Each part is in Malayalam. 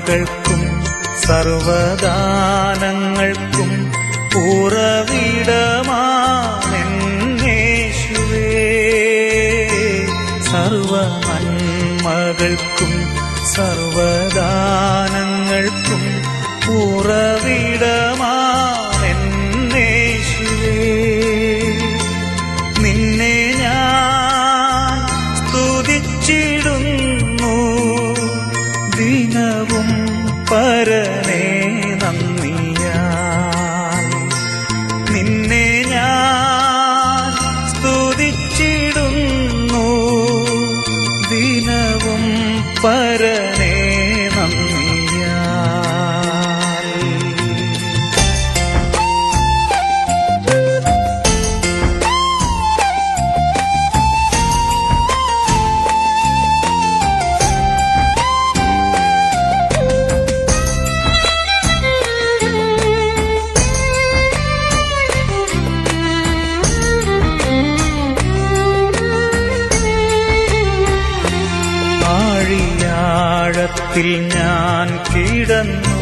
നന്മകൾക്കും സർവദാനങ്ങൾക്കും ഉറവിടമാണെന്നേശുവേ സർവ നന്മകൾക്കും സർവദാനങ്ങൾക്കും ഉറവിടമാണെന്നേശുവേ നിന്നെ ഞാൻ സ്തുതിച്ചിടുന്നു ദിനവും പരനേ നന്ദിയാൽ നിന്നെ ഞാൻ സ്തുതിച്ചിടുന്നു ദിനവും പരനേ നന്ദിയാൽ ആഴിയാഴത്തിൽ ഞാൻ കിടന്നു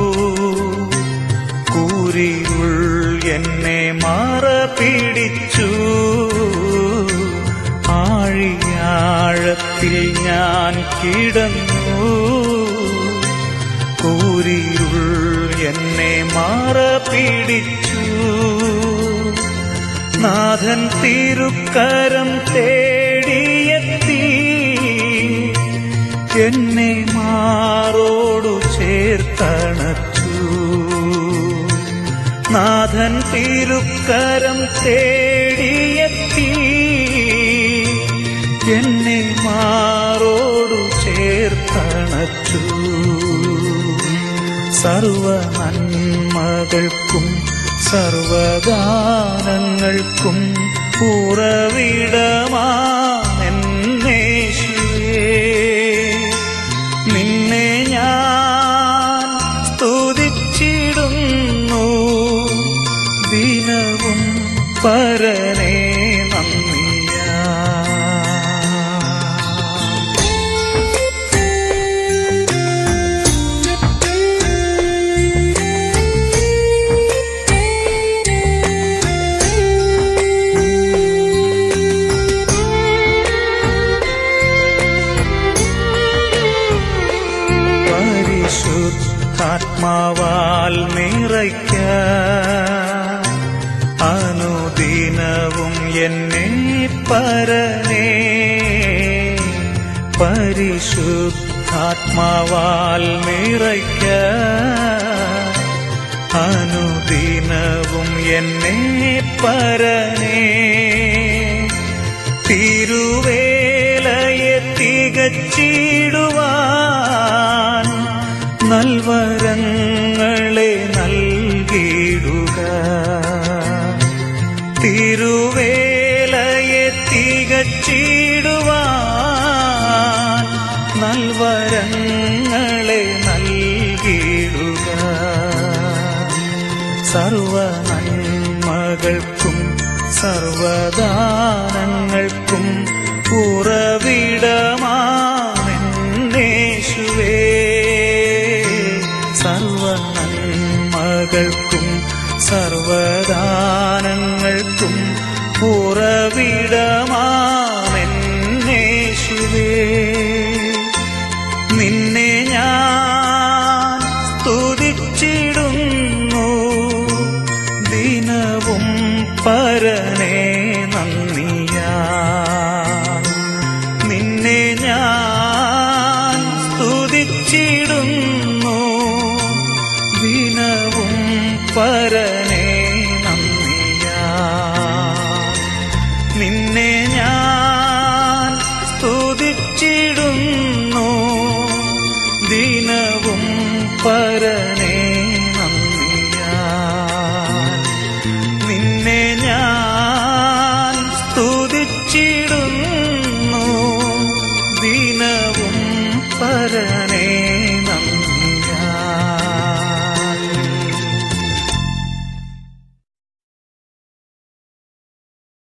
കൂരിരുൾ എന്നെ മാറ പിടിച്ചു ആഴിയാഴത്തിൽ ഞാൻ കിടന്നു കൂരിരുൾ എന്നെ മാറ പിടിച്ചു നാഥൻ തിരുക്കരം തേടിയെത്തി എന്നെ മാറോടു ചേർത്തണച്ചു നാഥൻ തിരുക്കരം തേടിയെത്തി എന്നെ മാറോടു ചേർത്തണച്ചു സർവ നന്മകൾക്കും സർവദാനങ്ങൾക്കും ഉറവിടമാണെന്നേശുവേ നിന്നെ ഞാൻ സ്തുതിച്ചിടുന്നു ദിനവും പരനേ നന്ദിയാ പരിശുദ്ധാത്മാവാൽ നിറയ്ക്ക അനുദിനവും എന്നെ പരനേ പരിശുദ്ധാത്മാവാൽ നിറയ്ക്ക അനുദിനവും എന്നെ പരനേ തിരുവേലയെ തികച്ചിടുവാൻ നൽവരങ്ങളെ നൽകിയിടുക തിരുവേലയെ തികച്ചിടുവാൻ നൽവരങ്ങളെ നൽകിയിടുക സർവ നന്മകൾക്കും സർവദാനങ്ങൾക്കും ഉറവിടമാണെന്നേശുവേ സർവ നന്മകൾക്കും സർവദാനങ്ങൾക്കും ഉറവിടമാണെന്നേശുവേ നിന്നെ ഞാൻ സ്തുതിച്ചിടുന്നു ദിനവും പരനേ നന്ദിയാ നിന്നെ ഞാൻ സ്തുതിച്ചിടുന്നു ദിനവും പരനേ നന്ദിയാ നിന്നെ ഞാൻ സ്തുതിച്ചിടുന്നു ദിനവും പരനേ നന്ദിയാ നിന്നെ ഞാൻ സ്തുതിച്ചിടുന്നു ദിനവും പര